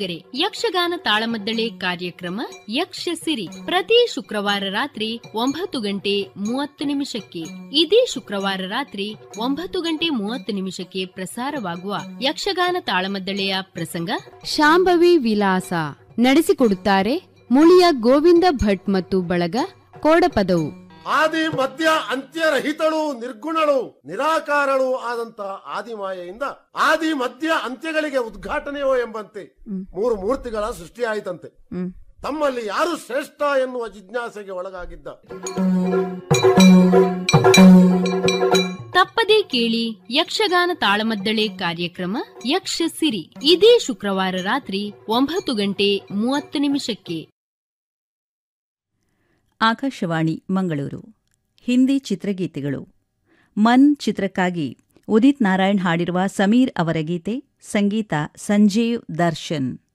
ಕೇಳುಗರೆ ಯಕ್ಷಗಾನ ತಾಳಮದ್ದಳೆ ಕಾರ್ಯಕ್ರಮ ಯಕ್ಷ ಸಿರಿ ಪ್ರತಿ ಶುಕ್ರವಾರ ರಾತ್ರಿ ಒಂಬತ್ತು ಗಂಟೆ ಮೂವತ್ತು ನಿಮಿಷಕ್ಕೆ ಇದೇ ಶುಕ್ರವಾರ ರಾತ್ರಿ ಒಂಬತ್ತು ಗಂಟೆ ಮೂವತ್ತು ನಿಮಿಷಕ್ಕೆ ಪ್ರಸಾರವಾಗುವ ಯಕ್ಷಗಾನ ತಾಳಮದ್ದಳೆಯ ಪ್ರಸಂಗ ಶಾಂಭವಿ ವಿಲಾಸ ನಡೆಸಿಕೊಡುತ್ತಾರೆ ಮುಳಿಯ ಗೋವಿಂದ ಭಟ್ ಮತ್ತು ಬಳಗ ಕೋಡಪದವು ಆದಿ ಮಧ್ಯ ಅಂತ್ಯರಹಿತಳು ನಿರ್ಗುಣಳು ನಿರಾಕಾರಳು ಆದಂತ ಆದಿಮಾಯೆಯಿಂದ ಆದಿ ಮಧ್ಯ ಅಂತ್ಯಗಳಿಗೆ ಉದ್ಘಾಟನೆಯೋ ಎಂಬಂತೆ ಮೂರು ಮೂರ್ತಿಗಳ ಸೃಷ್ಟಿಯಾಯಿತಂತೆ ತಮ್ಮಲ್ಲಿ ಯಾರು ಶ್ರೇಷ್ಠ ಎನ್ನುವ ಜಿಜ್ಞಾಸೆಗೆ ಒಳಗಾಗಿದ್ದ ತಪ್ಪದೇ ಕೇಳಿ ಯಕ್ಷಗಾನ ತಾಳಮದ್ದಳೆ ಕಾರ್ಯಕ್ರಮ ಯಕ್ಷ ಸಿರಿ ಇದೇ ಶುಕ್ರವಾರ ರಾತ್ರಿ ಒಂಬತ್ತು ಗಂಟೆ ಮೂವತ್ತು ನಿಮಿಷಕ್ಕೆ ಆಕಾಶವಾಣಿ ಮಂಗಳೂರು ಹಿಂದಿ ಚಿತ್ರಗೀತೆಗಳು ಮನ್ ಚಿತ್ರಕ್ಕಾಗಿ ಉದಿತ್ ನಾರಾಯಣ್ ಹಾಡಿರುವ ಸಮೀರ್ ಅವರ ಗೀತೆ ಸಂಗೀತ ಸಂಜೀವ್ ದರ್ಶನ್